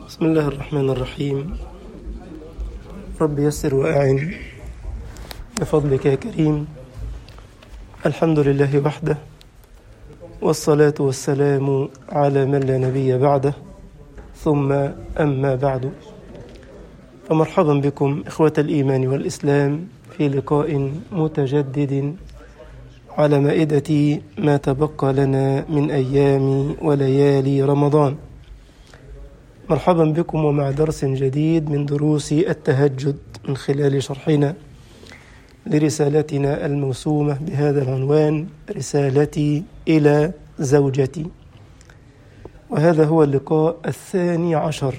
بسم الله الرحمن الرحيم رب يسر وأعن بفضلك يا كريم الحمد لله وحده والصلاة والسلام على من لا نبي بعده ثم أما بعد فمرحبا بكم إخوة الإيمان والإسلام في لقاء متجدد على مائدة ما تبقى لنا من أيام وليالي رمضان مرحبا بكم ومع درس جديد من دروس التهجد من خلال شرحنا لرسالتنا الموسومة بهذا العنوان رسالتي إلى زوجتي وهذا هو اللقاء الثاني عشر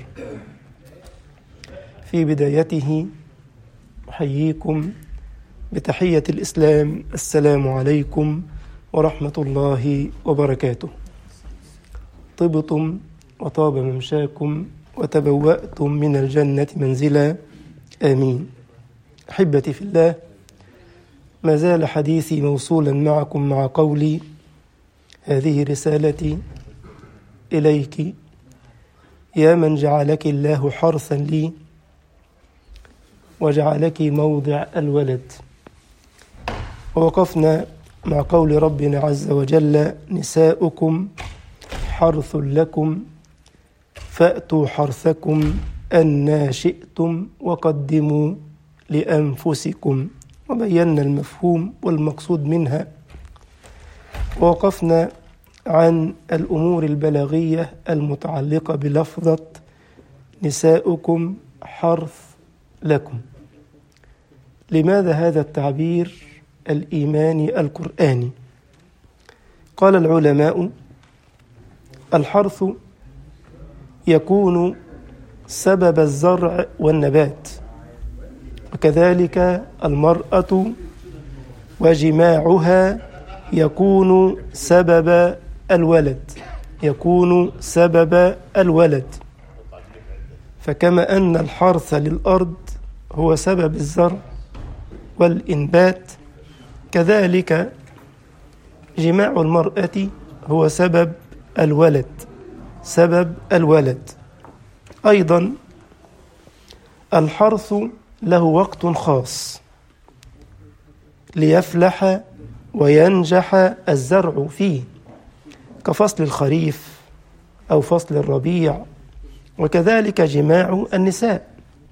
في بدايته أحييكم بتحية الإسلام السلام عليكم ورحمة الله وبركاته طبتم وطاب ممشاكم وتبوأتم من الجنة منزلا آمين أحبتي في الله ما زال حديثي موصولا معكم مع قولي هذه رسالتي إليك يا من جعلك الله حرثا لي وجعلك موضع الولد ووقفنا مع قول ربنا عز وجل نساؤكم حرث لكم فأتوا حرثكم أنا شئتم وقدموا لأنفسكم وبينا المفهوم والمقصود منها ووقفنا عن الأمور البلاغية المتعلقة بلفظة نساؤكم حرث لكم لماذا هذا التعبير الإيماني القرآني قال العلماء الحرث يكون سبب الزرع والنبات وكذلك المرأة وجماعها يكون سبب الولد يكون سبب الولد فكما أن الحرث للأرض هو سبب الزرع والإنبات كذلك جماع المرأة هو سبب الولد سبب الولد أيضا الحرث له وقت خاص ليفلح وينجح الزرع فيه كفصل الخريف أو فصل الربيع وكذلك جماع النساء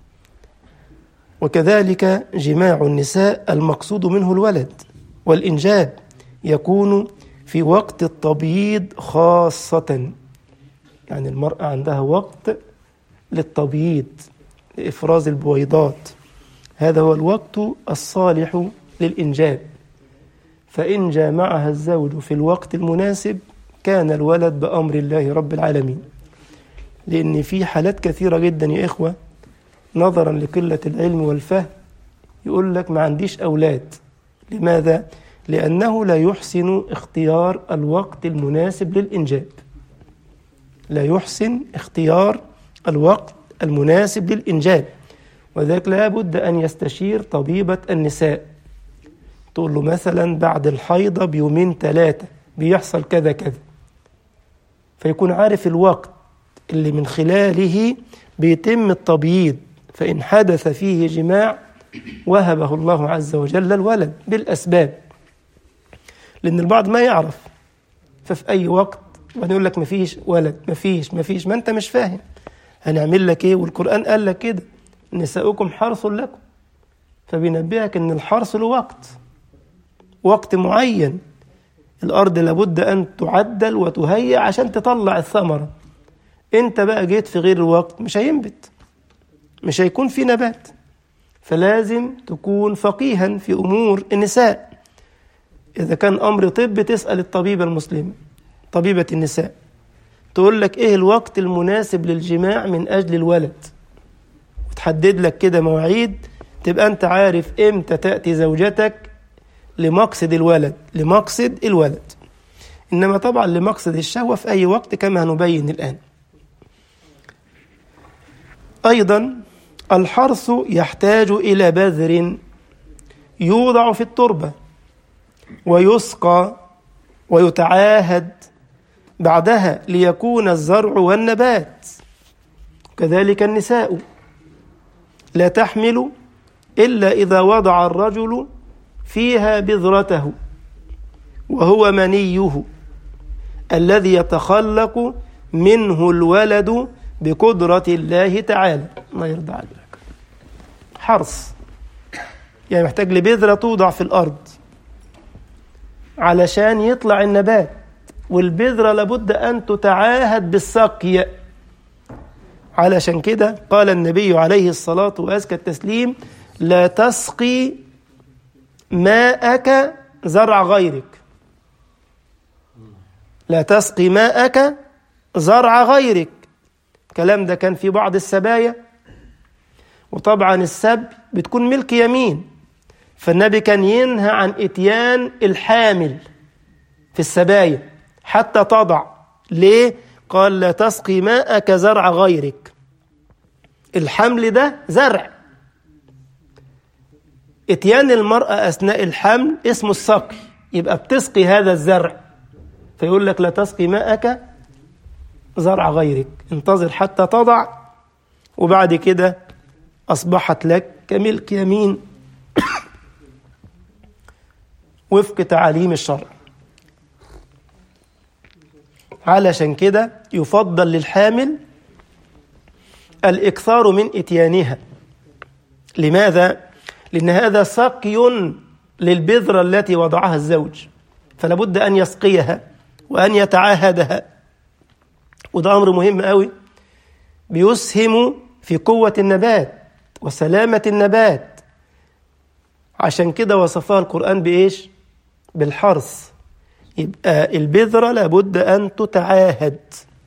وكذلك جماع النساء المقصود منه الولد والإنجاب يكون في وقت التبييض خاصة يعني المرأة عندها وقت للتبييض لإفراز البويضات هذا هو الوقت الصالح للإنجاب فإن جامعها الزوج في الوقت المناسب كان الولد بأمر الله رب العالمين لأن في حالات كثيرة جدا يا إخوة نظرا لقلة العلم والفهم يقول لك ما عنديش أولاد لماذا؟ لأنه لا يحسن اختيار الوقت المناسب للإنجاب لا يحسن اختيار الوقت المناسب للإنجاب وذلك لا بد أن يستشير طبيبة النساء تقول له مثلا بعد الحيضة بيومين ثلاثة بيحصل كذا كذا فيكون عارف الوقت اللي من خلاله بيتم التبييض فإن حدث فيه جماع وهبه الله عز وجل الولد بالأسباب لأن البعض ما يعرف ففي أي وقت وبعدين يقول لك مفيش ولد مفيش مفيش ما أنت مش فاهم هنعمل لك إيه والقرآن قال لك كده نساؤكم حرث لكم فبينبهك إن الحرث له وقت وقت معين الأرض لابد أن تعدل وتهيأ عشان تطلع الثمرة أنت بقى جيت في غير الوقت مش هينبت مش هيكون في نبات فلازم تكون فقيها في أمور النساء إذا كان أمر طب تسأل الطبيبة المسلمة طبيبة النساء تقول لك إيه الوقت المناسب للجماع من أجل الولد وتحدد لك كده مواعيد تبقى أنت عارف إمتى تأتي زوجتك لمقصد الولد لمقصد الولد إنما طبعا لمقصد الشهوة في أي وقت كما هنبين الآن أيضا الحرث يحتاج إلى بذر يوضع في التربة ويسقى ويتعاهد بعدها ليكون الزرع والنبات كذلك النساء لا تحمل إلا إذا وضع الرجل فيها بذرته وهو منيه الذي يتخلق منه الولد بقدرة الله تعالى الله يرضى عليك حرص يعني محتاج لبذرة توضع في الأرض علشان يطلع النبات والبذرة لابد أن تتعاهد بالسقي علشان كده قال النبي عليه الصلاة وأزكى التسليم لا تسقي ماءك زرع غيرك لا تسقي ماءك زرع غيرك الكلام ده كان في بعض السبايا وطبعا السب بتكون ملك يمين فالنبي كان ينهى عن اتيان الحامل في السبايا حتى تضع ليه قال لا تسقي ماءك زرع غيرك الحمل ده زرع اتيان المرأة أثناء الحمل اسمه السقي يبقى بتسقي هذا الزرع فيقول لك لا تسقي ماءك زرع غيرك انتظر حتى تضع وبعد كده أصبحت لك كملك يمين وفق تعاليم الشرع علشان كده يفضل للحامل الإكثار من إتيانها لماذا؟ لأن هذا سقي للبذرة التي وضعها الزوج فلا بد أن يسقيها وأن يتعاهدها وده أمر مهم قوي بيسهم في قوة النبات وسلامة النبات عشان كده وصفها القرآن بإيش؟ بالحرث يبقى البذرة لابد أن تتعاهد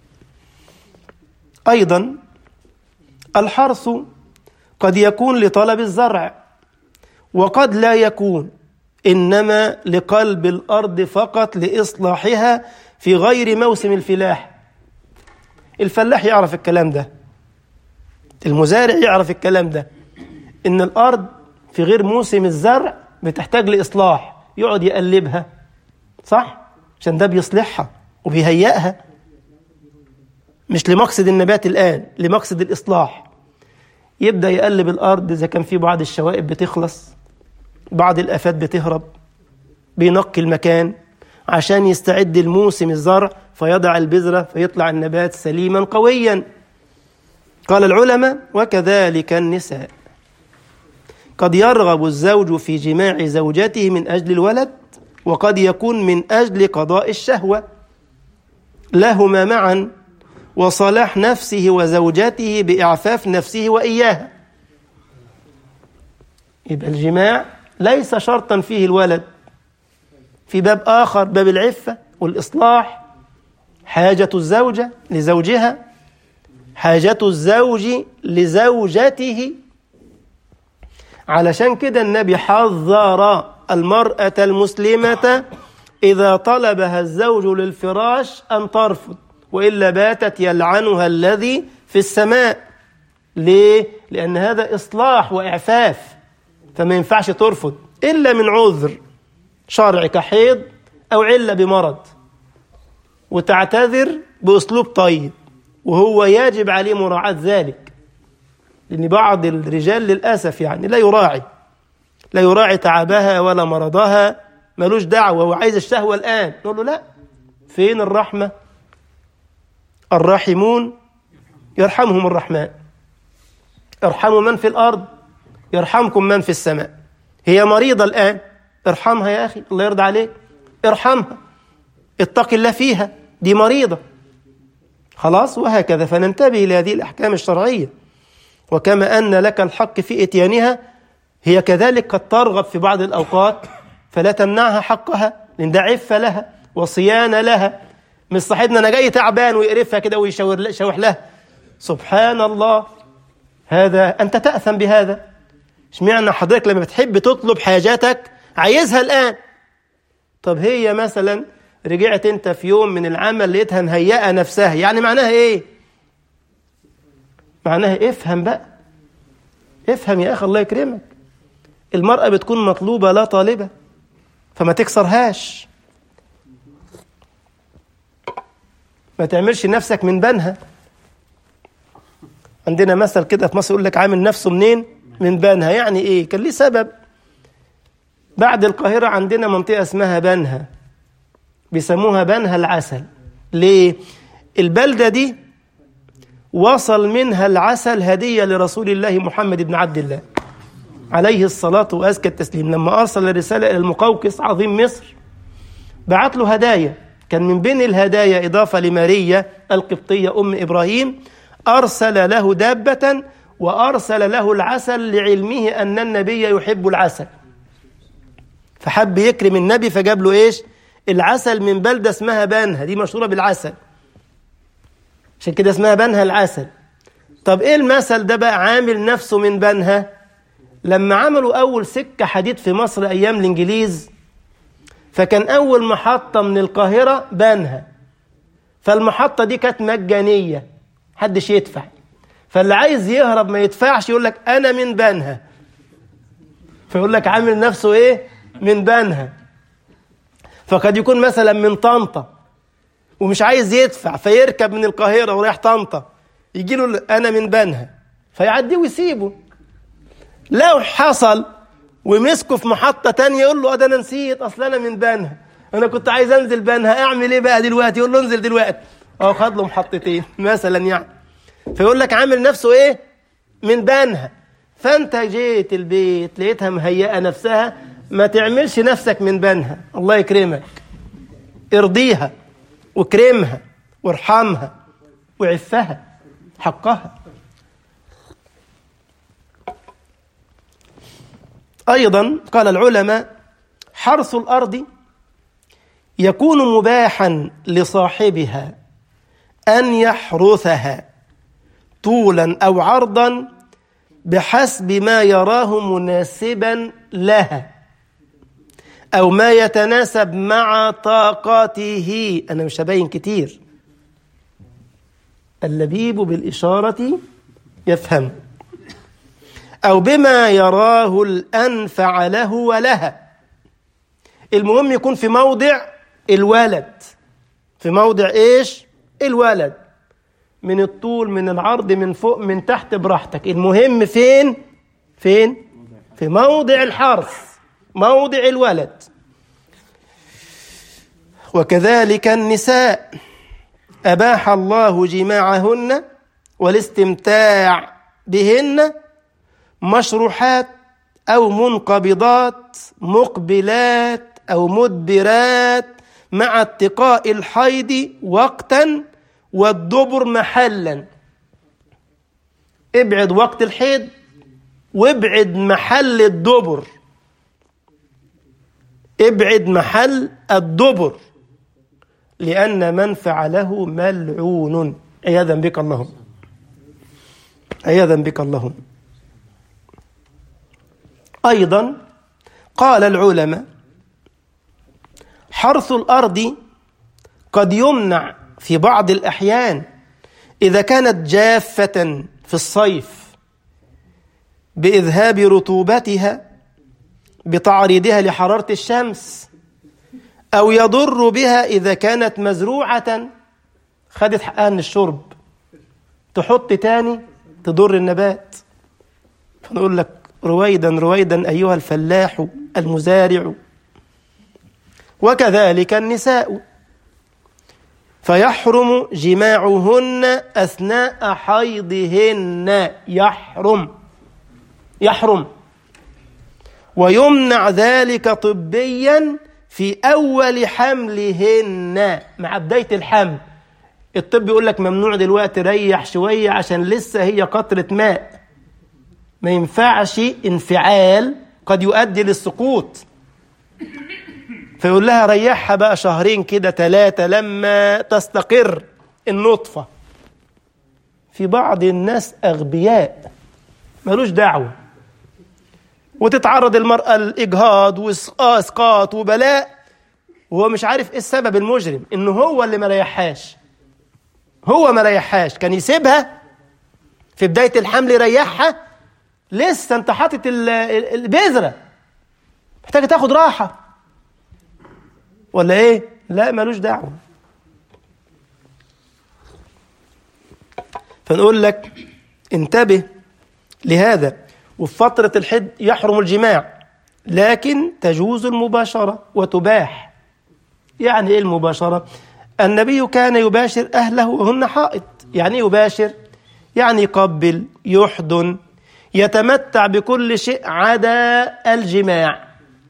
أيضا الحرث قد يكون لطلب الزرع وقد لا يكون إنما لقلب الأرض فقط لإصلاحها في غير موسم الفلاح الفلاح يعرف الكلام ده المزارع يعرف الكلام ده إن الأرض في غير موسم الزرع بتحتاج لإصلاح يقعد يقلبها صح؟ عشان ده بيصلحها وبيهيئها مش لمقصد النبات الآن لمقصد الإصلاح يبدأ يقلب الأرض إذا كان في بعض الشوائب بتخلص بعض الآفات بتهرب بينقي المكان عشان يستعد الموسم الزرع فيضع البذرة فيطلع النبات سليما قويا قال العلماء وكذلك النساء قد يرغب الزوج في جماع زوجته من أجل الولد وقد يكون من أجل قضاء الشهوة لهما معا وصلاح نفسه وزوجته بإعفاف نفسه وإياها يبقى الجماع ليس شرطا فيه الولد في باب آخر باب العفة والإصلاح حاجة الزوجة لزوجها حاجة الزوج لزوجته علشان كده النبي حذر المرأة المسلمة إذا طلبها الزوج للفراش أن ترفض وإلا باتت يلعنها الذي في السماء ليه؟ لأن هذا إصلاح وإعفاف فما ينفعش ترفض إلا من عذر شرعي كحيض أو علة بمرض وتعتذر بأسلوب طيب وهو يجب عليه مراعاة ذلك لأن بعض الرجال للأسف يعني لا يراعي لا يراعي تعبها ولا مرضها ملوش دعوة هو عايز الشهوة الآن نقول له لا فين الرحمة الراحمون يرحمهم الرحمن ارحموا من في الأرض يرحمكم من في السماء هي مريضة الآن ارحمها يا أخي الله يرضى عليك ارحمها اتق الله فيها دي مريضة خلاص وهكذا فننتبه لهذه الأحكام الشرعية وكما أن لك الحق في إتيانها هي كذلك قد ترغب في بعض الأوقات فلا تمنعها حقها لأن ده عفة لها وصيانة لها مش صاحبنا أنا جاي تعبان ويقرفها كده ويشاور يشاوح لها سبحان الله هذا أنت تأثم بهذا اشمعنى حضرتك لما بتحب تطلب حاجاتك عايزها الآن طب هي مثلا رجعت انت في يوم من العمل لقيتها مهيئة نفسها يعني معناها ايه معناها افهم بقى افهم يا اخي الله يكرمك المرأة بتكون مطلوبة لا طالبة فما تكسرهاش ما تعملش نفسك من بنها عندنا مثل كده في مصر يقول لك عامل نفسه منين من بنها يعني ايه كان ليه سبب بعد القاهرة عندنا منطقة اسمها بنها بيسموها بنها العسل ليه البلدة دي وصل منها العسل هدية لرسول الله محمد بن عبد الله عليه الصلاة وأزكى التسليم لما أرسل الرسالة إلى المقوقس عظيم مصر بعت له هدايا كان من بين الهدايا إضافة لماريا القبطية أم إبراهيم أرسل له دابة وأرسل له العسل لعلمه أن النبي يحب العسل فحب يكرم النبي فجاب له إيش العسل من بلدة اسمها بنها دي مشهورة بالعسل عشان كده اسمها بنها العسل طب ايه المثل ده بقى عامل نفسه من بنها لما عملوا اول سكة حديد في مصر ايام الانجليز فكان اول محطة من القاهرة بنها فالمحطة دي كانت مجانية محدش يدفع فاللي عايز يهرب ما يدفعش يقول لك انا من بنها فيقول لك عامل نفسه ايه من بنها فقد يكون مثلا من طنطا ومش عايز يدفع فيركب من القاهرة ورايح طنطا يجي له أنا من بنها فيعديه ويسيبه لو حصل ومسكه في محطة تانية يقول له ده أنا نسيت أصل أنا من بنها أنا كنت عايز أنزل بنها أعمل إيه بقى دلوقتي يقول له انزل دلوقتي أو خد له محطتين مثلا يعني فيقول لك عامل نفسه إيه من بنها فأنت جيت البيت لقيتها مهيئة نفسها ما تعملش نفسك من بنها الله يكرمك ارضيها واكرمها وارحمها وعفها حقها أيضا قال العلماء حرث الأرض يكون مباحا لصاحبها أن يحرثها طولا أو عرضا بحسب ما يراه مناسبا لها أو ما يتناسب مع طاقته أنا مش هبين كتير اللبيب بالإشارة يفهم أو بما يراه الأنفع له ولها المهم يكون في موضع الولد في موضع إيش الولد من الطول من العرض من فوق من تحت براحتك المهم فين فين في موضع الحرث موضع الولد وكذلك النساء أباح الله جماعهن والاستمتاع بهن مشروحات أو منقبضات مقبلات أو مدبرات مع اتقاء الحيض وقتا والدبر محلا ابعد وقت الحيض وابعد محل الدبر ابعد محل الدبر لأن من فعله ملعون عياذا بك اللهم عياذا بك اللهم أيضا قال العلماء حرث الأرض قد يمنع في بعض الأحيان إذا كانت جافة في الصيف بإذهاب رطوبتها بتعريضها لحرارة الشمس أو يضر بها إذا كانت مزروعة خدت حقها من الشرب تحط تاني تضر النبات فنقول لك رويدا رويدا أيها الفلاح المزارع وكذلك النساء فيحرم جماعهن أثناء حيضهن يحرم يحرم ويمنع ذلك طبيا في أول حملهن مع بداية الحمل الطب يقول لك ممنوع دلوقتي ريح شوية عشان لسه هي قطرة ماء ما ينفعش انفعال قد يؤدي للسقوط فيقول لها ريحها بقى شهرين كده ثلاثة لما تستقر النطفة في بعض الناس أغبياء ملوش دعوة وتتعرض المرأة لإجهاض وإسقاط وبلاء وهو مش عارف إيه السبب المجرم إنه هو اللي ما ريحهاش هو ما ريحهاش كان يسيبها في بداية الحمل يريحها لسه أنت حاطط البذرة محتاجة تاخد راحة ولا إيه؟ لا ملوش دعوة فنقول لك انتبه لهذا وفي فترة الحد يحرم الجماع لكن تجوز المباشرة وتباح يعني ايه المباشرة النبي كان يباشر أهله وهن حائط يعني ايه يباشر يعني يقبل يحضن يتمتع بكل شيء عدا الجماع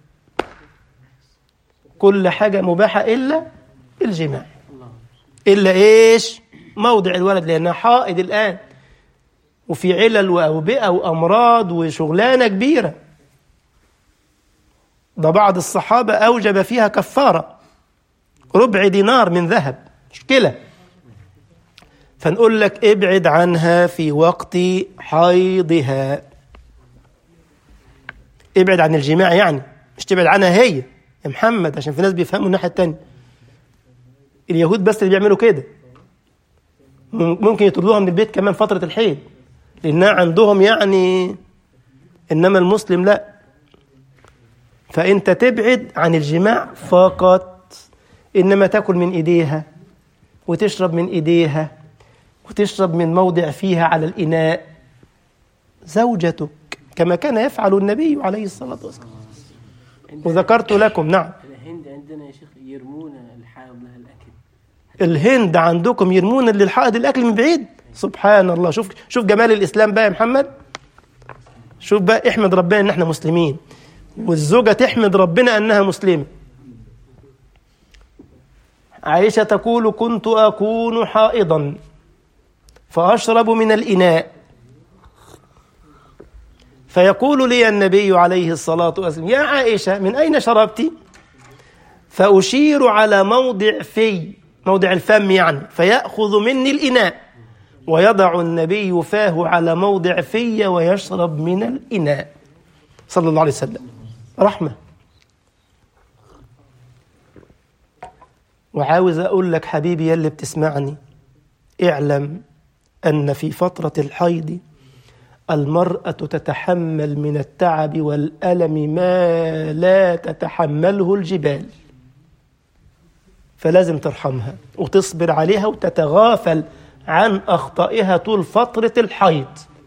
كل حاجة مباحة إلا الجماع إلا إيش موضع الولد لأنها حائض الآن وفي علل وأوبئة وأمراض وشغلانة كبيرة ده بعض الصحابة أوجب فيها كفارة ربع دينار من ذهب مشكلة فنقول لك ابعد عنها في وقت حيضها ابعد عن الجماع يعني مش تبعد عنها هي يا محمد عشان في ناس بيفهموا الناحية التانية اليهود بس اللي بيعملوا كده ممكن يطردوها من البيت كمان فترة الحيض لأنها عندهم يعني إنما المسلم لا فأنت تبعد عن الجماع فقط إنما تاكل من إيديها وتشرب من إيديها وتشرب من موضع فيها على الإناء زوجتك كما كان يفعل النبي عليه الصلاة والسلام وذكرت لكم نعم الهند عندنا يا شيخ يرمون الحائض لها الاكل الهند عندكم يرمون للحائض الأكل من بعيد سبحان الله شوف شوف جمال الإسلام بقى يا محمد شوف بقى احمد ربنا إن احنا مسلمين والزوجة تحمد ربنا أنها مسلمة عائشة تقول كنت أكون حائضا فأشرب من الإناء فيقول لي النبي عليه الصلاة والسلام يا عائشة من أين شربت؟ فأشير على موضع في موضع الفم يعني فيأخذ مني الإناء ويضع النبي فاه على موضع في ويشرب من الإناء صلى الله عليه وسلم رحمة وعاوز أقول لك حبيبي يلي بتسمعني اعلم أن في فترة الحيض المرأة تتحمل من التعب والألم ما لا تتحمله الجبال فلازم ترحمها وتصبر عليها وتتغافل عن أخطائها طول فترة الحيض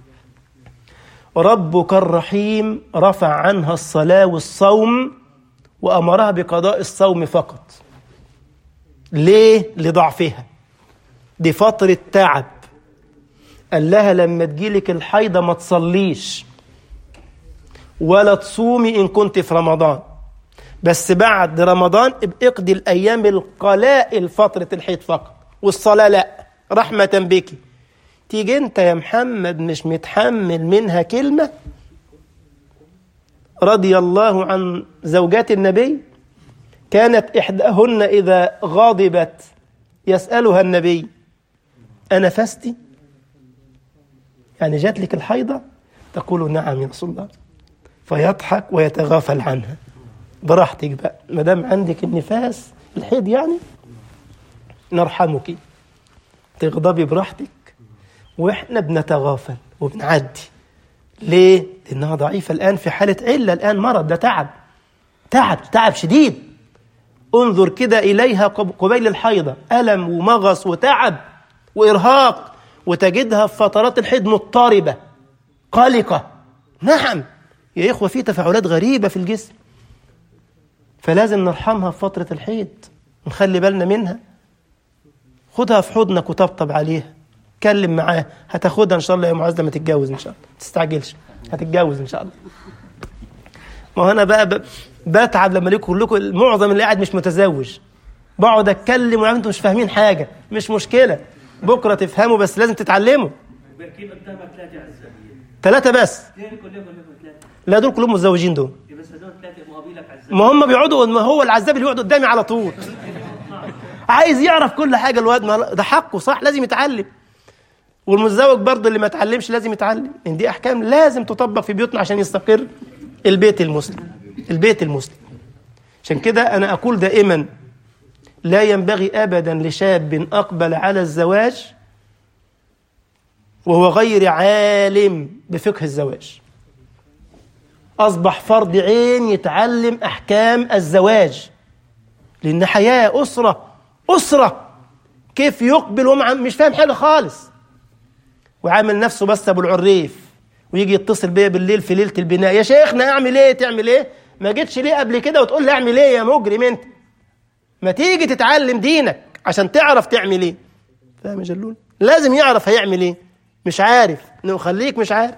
ربك الرحيم رفع عنها الصلاة والصوم وأمرها بقضاء الصوم فقط ليه؟ لضعفها دي فترة تعب قال لها لما تجيلك الحيضة ما تصليش ولا تصومي إن كنت في رمضان بس بعد رمضان اقضي الأيام القلائل فترة الحيض فقط والصلاة لا رحمة بك تيجي انت يا محمد مش متحمل منها كلمة رضي الله عن زوجات النبي كانت إحداهن إذا غاضبت يسألها النبي أنفستي يعني جات لك الحيضة تقول نعم يا رسول الله فيضحك ويتغافل عنها براحتك بقى ما دام عندك النفاس الحيض يعني نرحمك تغضبي براحتك واحنا بنتغافل وبنعدي ليه؟ لانها ضعيفه الان في حاله عله الان مرض ده تعب تعب تعب شديد انظر كده اليها قبيل الحيضه الم ومغص وتعب وارهاق وتجدها في فترات الحيض مضطربه قلقه نعم يا اخوه في تفاعلات غريبه في الجسم فلازم نرحمها في فتره الحيض نخلي بالنا منها خدها في حضنك وطبطب عليها اتكلم معاه هتاخدها ان شاء الله يا معاذ لما تتجوز ان شاء الله ما تستعجلش هتتجوز ان شاء الله ما هو انا بقى ب... بتعب لما ليكم كلكم معظم اللي قاعد مش متزوج بقعد اتكلم وانتم مش فاهمين حاجه مش مشكله بكره تفهموا بس لازم تتعلموا بركين قدامك ثلاثة عزابية ثلاثه بس اثنين كلهم كلهم ثلاثة لا دول كلهم متزوجين دول بس هذول ثلاثة مقابلك عزابية ما هم بيقعدوا ما هو العزاب اللي يقعد قدامي على طول عايز يعرف كل حاجه الواد ما ده حقه صح لازم يتعلم والمتزوج برضه اللي ما اتعلمش لازم يتعلم ان دي احكام لازم تطبق في بيوتنا عشان يستقر البيت المسلم البيت المسلم عشان كده انا اقول دائما لا ينبغي ابدا لشاب اقبل على الزواج وهو غير عالم بفقه الزواج اصبح فرض عين يتعلم احكام الزواج لان حياه اسره اسره كيف يقبل ومع مش فاهم حاجه خالص وعامل نفسه بس ابو العريف ويجي يتصل بيا بالليل في ليله البناء يا شيخنا اعمل ايه تعمل ايه ما جيتش ليه قبل كده وتقول لي اعمل ايه يا مجرم انت ما تيجي تتعلم دينك عشان تعرف تعمل ايه فاهم يا جلول لازم يعرف هيعمل ايه مش عارف انه خليك مش عارف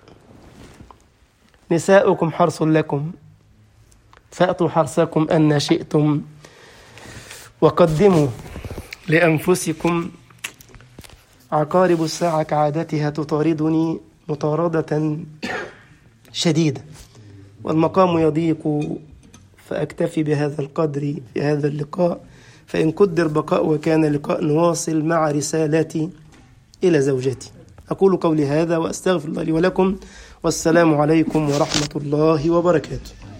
نساؤكم حرص لكم فأتوا حرثكم أن شئتم وقدموا لأنفسكم عقارب الساعة كعادتها تطاردني مطاردة شديدة والمقام يضيق فأكتفي بهذا القدر في هذا اللقاء فإن قدر بقاء وكان لقاء نواصل مع رسالتي إلى زوجتي أقول قولي هذا وأستغفر الله لي ولكم والسلام عليكم ورحمة الله وبركاته